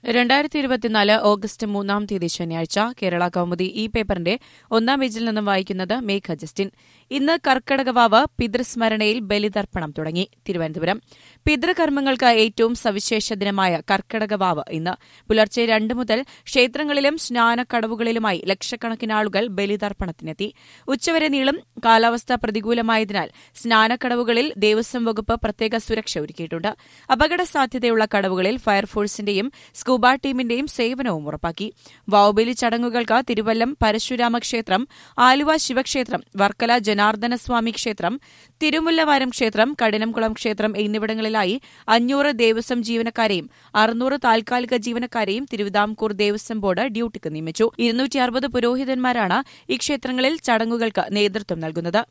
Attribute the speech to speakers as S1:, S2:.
S1: രണ്ടായിരത്തി ഇരുപത്തിനാല് ഓഗസ്റ്റ് മൂന്നാം തീയതി ശനിയാഴ്ച കേരള കൗമുദി ഈ പേപ്പറിന്റെ ഒന്നാം പേജിൽ നിന്നും വായിക്കുന്നത് മേഘ ജസ്റ്റിൻ ഇന്ന് കർക്കടകവാവ് പിതൃസ്മരണയിൽ ബലിതർപ്പണം തുടങ്ങി തിരുവനന്തപുരം പിതൃകർമ്മങ്ങൾക്ക് ഏറ്റവും സവിശേഷ ദിനമായ കർക്കടകവാവ് ഇന്ന് പുലർച്ചെ രണ്ട് മുതൽ ക്ഷേത്രങ്ങളിലും സ്നാനക്കടവുകളിലുമായി ലക്ഷക്കണക്കിന് ആളുകൾ ബലിതർപ്പണത്തിനെത്തി ഉച്ചവരെ നീളും കാലാവസ്ഥ പ്രതികൂലമായതിനാൽ സ്നാനക്കടവുകളിൽ ദേവസ്വം വകുപ്പ് പ്രത്യേക സുരക്ഷ ഒരുക്കിയിട്ടുണ്ട് അപകട സാധ്യതയുള്ള കടവുകളിൽ ഫയർഫോഴ്സിന്റെയും സ്കൂബ ടീമിന്റെയും സേവനവും ഉറപ്പാക്കി വാവുബലി ചടങ്ങുകൾക്ക് തിരുവല്ലം പരശുരാമ ക്ഷേത്രം ആലുവ ശിവക്ഷേത്രം വർക്കല ജനാർദ്ദന സ്വാമി ക്ഷേത്രം തിരുമുല്ലവാരം ക്ഷേത്രം കഠിനംകുളം ക്ഷേത്രം എന്നിവിടങ്ങളിലായി അഞ്ഞൂറ് ദേവസ്വം ജീവനക്കാരെയും അറുന്നൂറ് താൽക്കാലിക ജീവനക്കാരെയും തിരുവിതാംകൂർ ദേവസ്വം ബോർഡ് ഡ്യൂട്ടിക്ക് നിയമിച്ചു ഇരുന്നൂറ്റി അറുപത് പുരോഹിതന്മാരാണ് ഈ ക്ഷേത്രങ്ങളിൽ ചടങ്ങുകൾക്ക് നേതൃത്വം നൽകുന്നത്